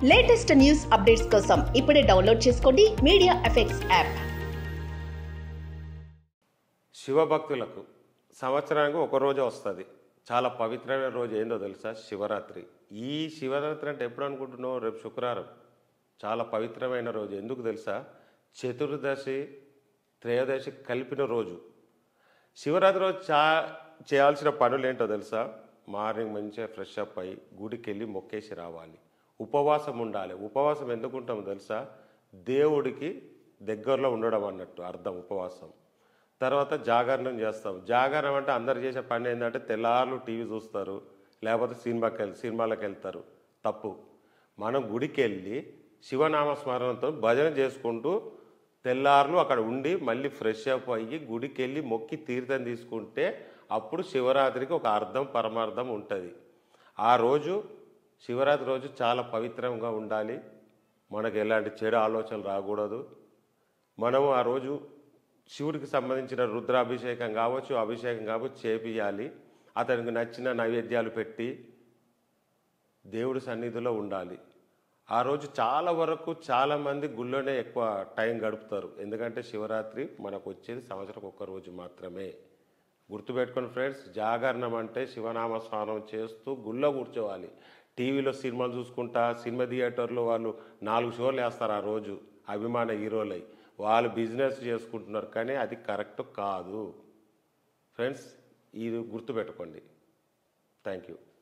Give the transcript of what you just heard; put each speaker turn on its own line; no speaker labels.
latest news updates కోసం ఇప్పుడే download చేసుకోండి మీడియా ఎఫెక్ట్స్ యాప్
శివభక్తులకు సంవత్సరానికి ఒక రోజు వస్తుంది చాలా పవిత్రమైన రోజు ఏందో తెలుసా శివరాత్రి ఈ శివరాత్రి అంటే ఎప్పుడు అనుకుంటున్నావు రేపు శుక్రవారం చాలా పవిత్రమైన రోజు ఎందుకు తెలుసా చతుర్దశి త్రయోదశి కలిపిన రోజు శివరాత్రి రోజు చా చేయాల్సిన పనులు ఏంటో తెలుసా మార్నింగ్ మంచిగా ఫ్రెష్ అప్ అయ్యి గుడికి వెళ్ళి మొక్కేసి రావాలి ఉపవాసం ఉండాలి ఉపవాసం ఎందుకు ఉంటామో తెలుసా దేవుడికి దగ్గరలో ఉండడం అన్నట్టు అర్థం ఉపవాసం తర్వాత జాగరణం చేస్తాం జాగరణం అంటే అందరు చేసే పని ఏంటంటే తెల్లార్లు టీవీ చూస్తారు లేకపోతే సినిమాకి వెళ్ళి సినిమాలకు వెళ్తారు తప్పు మనం గుడికి వెళ్ళి శివనామ స్మరణతో భజన చేసుకుంటూ తెల్లార్లు అక్కడ ఉండి మళ్ళీ ఫ్రెష్ అప్ అయ్యి గుడికి వెళ్ళి మొక్కి తీర్థం తీసుకుంటే అప్పుడు శివరాత్రికి ఒక అర్థం పరమార్థం ఉంటుంది ఆ రోజు శివరాత్రి రోజు చాలా పవిత్రంగా ఉండాలి మనకు ఎలాంటి చెడు ఆలోచనలు రాకూడదు మనము ఆ రోజు శివుడికి సంబంధించిన రుద్రాభిషేకం కావచ్చు అభిషేకం కావచ్చు చేపియాలి అతనికి నచ్చిన నైవేద్యాలు పెట్టి దేవుడి సన్నిధిలో ఉండాలి ఆ రోజు చాలా వరకు చాలామంది గుళ్ళోనే ఎక్కువ టైం గడుపుతారు ఎందుకంటే శివరాత్రి మనకు వచ్చేది సంవత్సరం ఒక్క రోజు మాత్రమే గుర్తుపెట్టుకోండి ఫ్రెండ్స్ జాగరణం అంటే శివనామ స్నానం చేస్తూ గుళ్ళో కూర్చోవాలి టీవీలో సినిమాలు చూసుకుంటా సినిమా థియేటర్లో వాళ్ళు నాలుగు షోలు వేస్తారు ఆ రోజు అభిమాన హీరోలై వాళ్ళు బిజినెస్ చేసుకుంటున్నారు కానీ అది కరెక్ట్ కాదు ఫ్రెండ్స్ ఇది గుర్తుపెట్టుకోండి థ్యాంక్ యూ